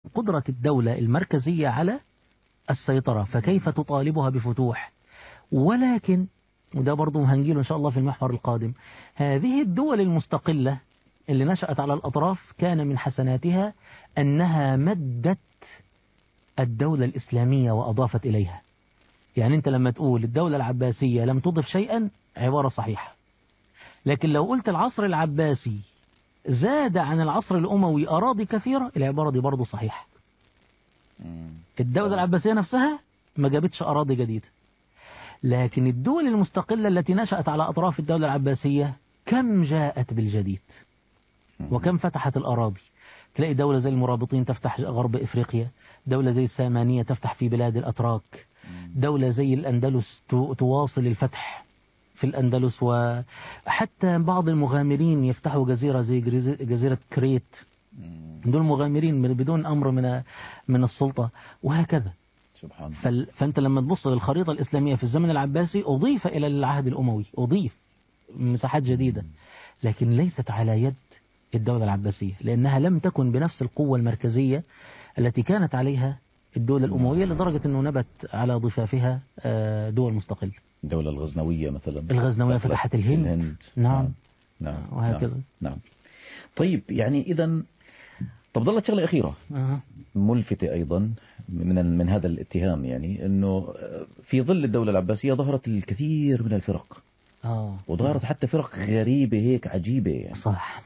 قدرة الدولة المركزية على السيطرة فكيف تطالبها بفتوح ولكن وده برضو هنجيله إن شاء الله في المحور القادم هذه الدول المستقلة اللي نشأت على الأطراف كان من حسناتها أنها مدت الدولة الإسلامية وأضافت إليها يعني أنت لما تقول الدولة العباسية لم تضف شيئا عبارة صحيحة لكن لو قلت العصر العباسي زاد عن العصر الأموي أراضي كثيرة العبارة دي برضو صحيحة الدولة العباسية نفسها ما جابتش أراضي جديدة لكن الدول المستقلة التي نشأت على أطراف الدولة العباسية كم جاءت بالجديد وكم فتحت الأراضي تلاقي دولة زي المرابطين تفتح غرب إفريقيا دولة زي السامانية تفتح في بلاد الأتراك دولة زي الأندلس تواصل الفتح في الأندلس وحتى بعض المغامرين يفتحوا جزيرة زي جزيرة كريت دول مغامرين بدون أمر من من السلطة وهكذا سبحان فال... فأنت لما تبص للخريطة الإسلامية في الزمن العباسي أضيف إلى العهد الأموي أضيف مساحات جديدة لكن ليست على يد الدولة العباسية لأنها لم تكن بنفس القوة المركزية التي كانت عليها الدولة الأموية لدرجة أنه نبت على ضفافها دول مستقلة الدولة الغزنوية مثلا الغزنوية فتحت الهند, الهند. نعم. نعم وهكذا نعم. نعم طيب يعني إذا طب ظلت شغلة أخيرة أه. ملفتة أيضا من من هذا الاتهام يعني أنه في ظل الدولة العباسية ظهرت الكثير من الفرق آه. وظهرت حتى فرق غريبة هيك عجيبة يعني. صح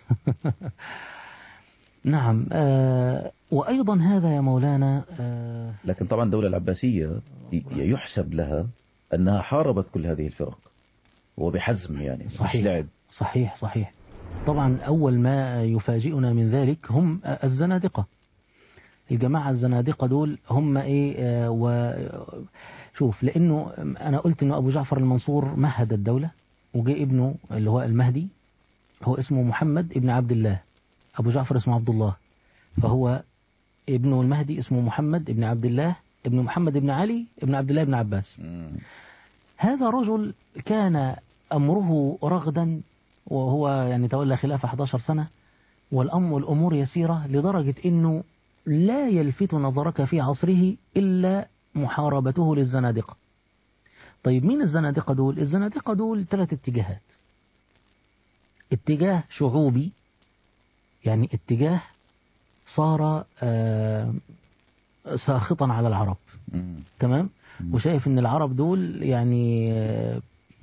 نعم آه وأيضا هذا يا مولانا آه لكن طبعا الدولة العباسية يحسب لها أنها حاربت كل هذه الفرق وبحزم يعني صحيح مش لعب صحيح صحيح طبعا أول ما يفاجئنا من ذلك هم الزنادقة الجماعة الزنادقة دول هم إيه آه و شوف لأنه أنا قلت إنه أبو جعفر المنصور مهد الدولة وجاء ابنه اللي هو المهدي هو اسمه محمد ابن عبد الله أبو جعفر اسمه عبد الله فهو ابنه المهدي اسمه محمد ابن عبد الله ابن محمد ابن علي ابن عبد الله ابن عباس هذا رجل كان أمره رغدا وهو يعني تولى خلافة 11 سنة والأم والأمور يسيرة لدرجة أنه لا يلفت نظرك في عصره إلا محاربته للزنادقة طيب مين الزنادقة دول الزنادقة دول ثلاث اتجاهات اتجاه شعوبي يعني اتجاه صار آه ساخطا على العرب تمام وشايف ان العرب دول يعني آه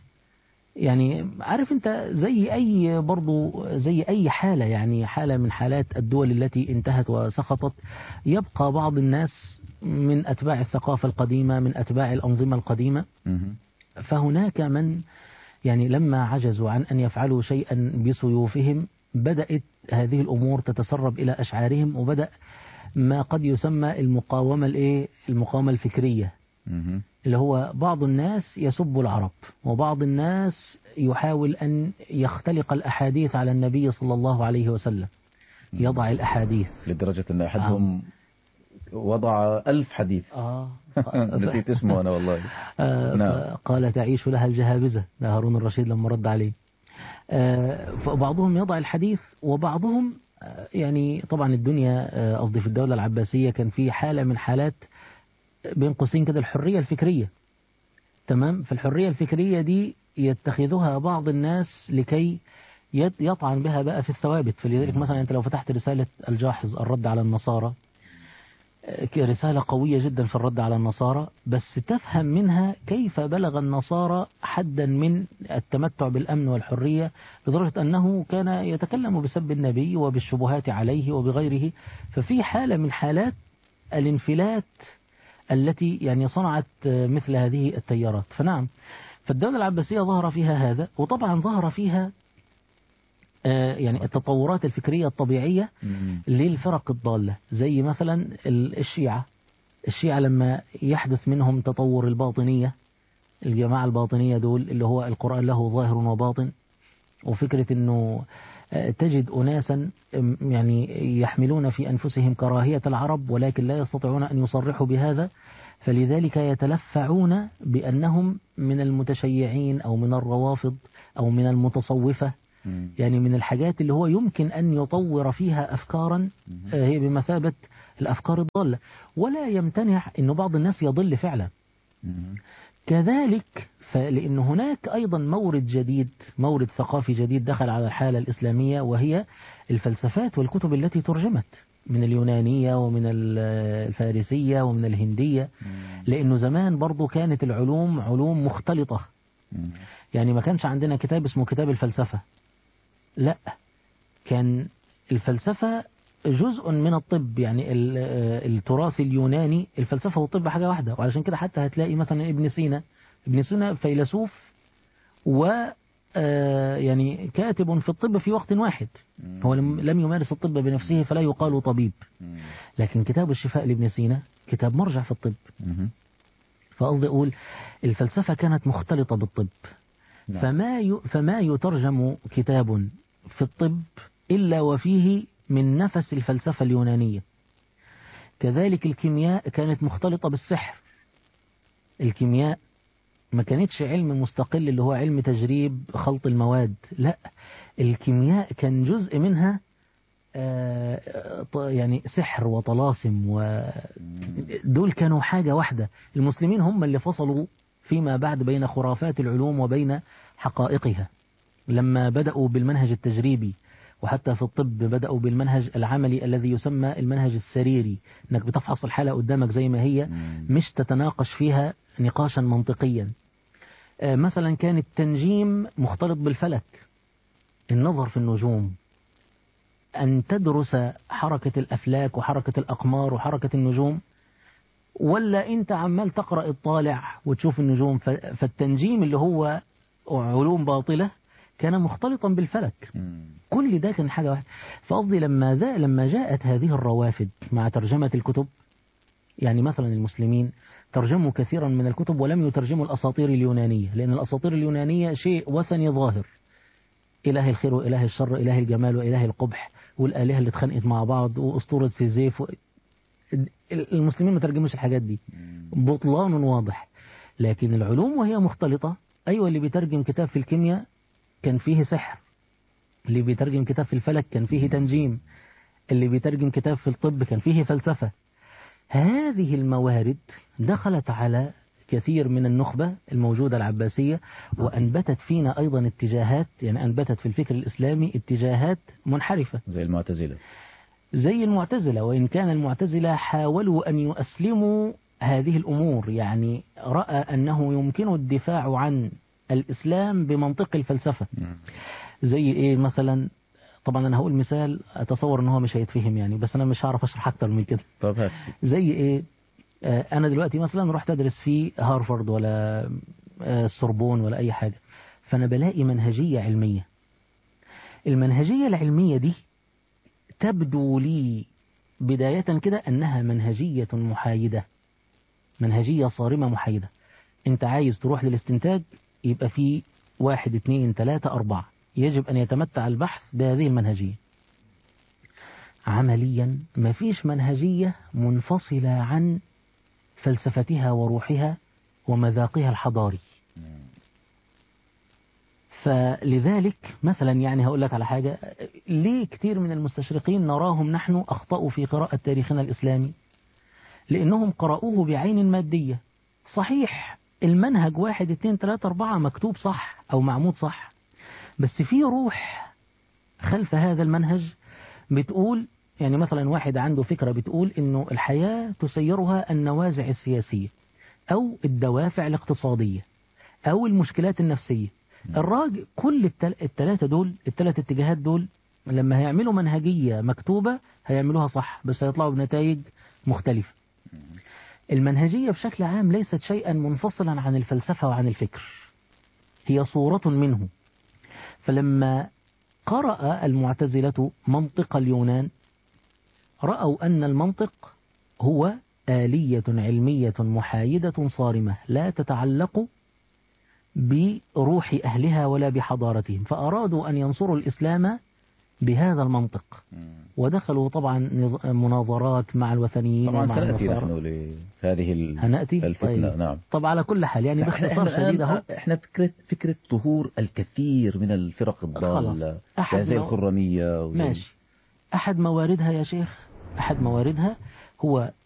يعني عارف انت زي اي برضو زي اي حالة يعني حالة من حالات الدول التي انتهت وسقطت يبقى بعض الناس من اتباع الثقافة القديمة من اتباع الانظمة القديمة فهناك من يعني لما عجزوا عن ان يفعلوا شيئا بسيوفهم بدأت هذه الأمور تتسرب إلى أشعارهم وبدأ ما قد يسمى المقاومة الإيه المقاومة الفكرية اللي هو بعض الناس يسب العرب وبعض الناس يحاول أن يختلق الأحاديث على النبي صلى الله عليه وسلم يضع الأحاديث لدرجة أن أحدهم وضع ألف حديث آه نسيت اسمه أنا والله آه نعم. قال تعيش لها الجهابذة ده هارون الرشيد لما رد عليه فبعضهم يضع الحديث وبعضهم يعني طبعا الدنيا قصدي في الدولة العباسية كان في حالة من حالات بين قوسين كده الحرية الفكرية تمام فالحرية الفكرية دي يتخذها بعض الناس لكي يطعن بها بقى في الثوابت فلذلك مثلا انت لو فتحت رسالة الجاحظ الرد على النصارى رسالة قوية جدا في الرد على النصارى بس تفهم منها كيف بلغ النصارى حدا من التمتع بالأمن والحرية لدرجة أنه كان يتكلم بسب النبي وبالشبهات عليه وبغيره ففي حالة من حالات الانفلات التي يعني صنعت مثل هذه التيارات فنعم فالدولة العباسية ظهر فيها هذا وطبعا ظهر فيها يعني التطورات الفكرية الطبيعية للفرق الضالة زي مثلا الشيعة الشيعة لما يحدث منهم تطور الباطنية الجماعة الباطنية دول اللي هو القرآن له ظاهر وباطن وفكرة أنه تجد أناسا يعني يحملون في أنفسهم كراهية العرب ولكن لا يستطيعون أن يصرحوا بهذا فلذلك يتلفعون بأنهم من المتشيعين أو من الروافض أو من المتصوفة يعني من الحاجات اللي هو يمكن أن يطور فيها أفكارا هي بمثابة الأفكار الضالة ولا يمتنع أن بعض الناس يضل فعلا مم. كذلك فلأن هناك أيضا مورد جديد مورد ثقافي جديد دخل على الحالة الإسلامية وهي الفلسفات والكتب التي ترجمت من اليونانية ومن ال- الفارسية ومن الهندية مم. لأنه زمان برضو كانت العلوم علوم مختلطة مم. يعني ما كانش عندنا كتاب اسمه كتاب الفلسفة لا كان الفلسفة جزء من الطب يعني ال- آه، التراث اليوناني الفلسفة والطب حاجة واحدة وعلشان كده حتى هتلاقي مثلا ابن سينا ابن سينا فيلسوف و آه، يعني كاتب في الطب في وقت واحد هو لم لم يمارس الطب بنفسه فلا يقال طبيب مم. لكن كتاب الشفاء لابن سينا كتاب مرجع في الطب مم. فقصدي أقول الفلسفة كانت مختلطة بالطب نعم. فما ي... فما يترجم كتاب في الطب إلا وفيه من نفس الفلسفة اليونانية كذلك الكيمياء كانت مختلطة بالسحر الكيمياء ما كانتش علم مستقل اللي هو علم تجريب خلط المواد لا الكيمياء كان جزء منها آه، ط- يعني سحر وطلاسم ودول كانوا حاجة واحدة المسلمين هم اللي فصلوا فيما بعد بين خرافات العلوم وبين حقائقها لما بدأوا بالمنهج التجريبي وحتى في الطب بدأوا بالمنهج العملي الذي يسمى المنهج السريري انك بتفحص الحالة قدامك زي ما هي مم. مش تتناقش فيها نقاشا منطقيا آه، مثلا كان التنجيم مختلط بالفلك النظر في النجوم أن تدرس حركة الأفلاك وحركة الأقمار وحركة النجوم ولا أنت عمال تقرأ الطالع وتشوف النجوم ف- فالتنجيم اللي هو علوم باطلة كان مختلطا بالفلك مم. كل ده كان حاجة واحدة فقصدي لما ذا لما جاءت هذه الروافد مع ترجمة الكتب يعني مثلا المسلمين ترجموا كثيرا من الكتب ولم يترجموا الأساطير اليونانية لأن الأساطير اليونانية شيء وثني ظاهر إله الخير وإله الشر إله الجمال وإله القبح والآلهة اللي اتخانقت مع بعض وأسطورة سيزيف و... المسلمين ما ترجموش الحاجات دي مم. بطلان واضح لكن العلوم وهي مختلطة أيوة اللي بيترجم كتاب في الكيمياء كان فيه سحر اللي بيترجم كتاب في الفلك كان فيه تنجيم اللي بيترجم كتاب في الطب كان فيه فلسفة هذه الموارد دخلت على كثير من النخبة الموجودة العباسية وأنبتت فينا أيضا اتجاهات يعني أنبتت في الفكر الإسلامي اتجاهات منحرفة زي المعتزلة زي المعتزلة وإن كان المعتزلة حاولوا أن يؤسلموا هذه الأمور يعني رأى أنه يمكن الدفاع عن الإسلام بمنطق الفلسفة مم. زي إيه مثلا طبعا أنا هقول مثال أتصور أنه هو مش هيتفهم يعني بس أنا مش هعرف أشرح أكتر من كده طب هات زي إيه آه، أنا دلوقتي مثلا رحت أدرس في هارفارد ولا آه، السوربون ولا أي حاجة فأنا بلاقي منهجية علمية المنهجية العلمية دي تبدو لي بداية كده أنها منهجية محايدة منهجية صارمة محايدة أنت عايز تروح للاستنتاج يبقى في واحد اثنين ثلاثة أربعة يجب أن يتمتع البحث بهذه المنهجية عمليا ما فيش منهجية منفصلة عن فلسفتها وروحها ومذاقها الحضاري مم. فلذلك مثلا يعني هقول لك على حاجة ليه كتير من المستشرقين نراهم نحن أخطأوا في قراءة تاريخنا الإسلامي لأنهم قرأوه بعين مادية صحيح المنهج واحد اتنين تلاتة أربعة مكتوب صح أو معمود صح بس في روح خلف هذا المنهج بتقول يعني مثلا واحد عنده فكرة بتقول إنه الحياة تسيرها النوازع السياسية أو الدوافع الاقتصادية أو المشكلات النفسية الراجل كل التل... التلاتة دول التلات اتجاهات دول لما هيعملوا منهجية مكتوبة هيعملوها صح بس هيطلعوا بنتائج مختلفة المنهجية بشكل عام ليست شيئا منفصلا عن الفلسفة وعن الفكر هي صورة منه فلما قرأ المعتزلة منطق اليونان رأوا أن المنطق هو آلية علمية محايدة صارمة لا تتعلق بروح أهلها ولا بحضارتهم فأرادوا أن ينصروا الإسلام بهذا المنطق مم. ودخلوا طبعا نظ- مناظرات مع الوثنيين طبعا ومع سنأتي النصارى نحن لهذه ال- هنأتي الفتنة طيب. نعم طب على كل حال يعني باختصار احنا شديد اهو الآن- احنا فكرة فكرة ظهور الكثير من الفرق الضالة أحد يعني زي نوع- الخرمية وزي ماشي أحد مواردها يا شيخ أحد مواردها هو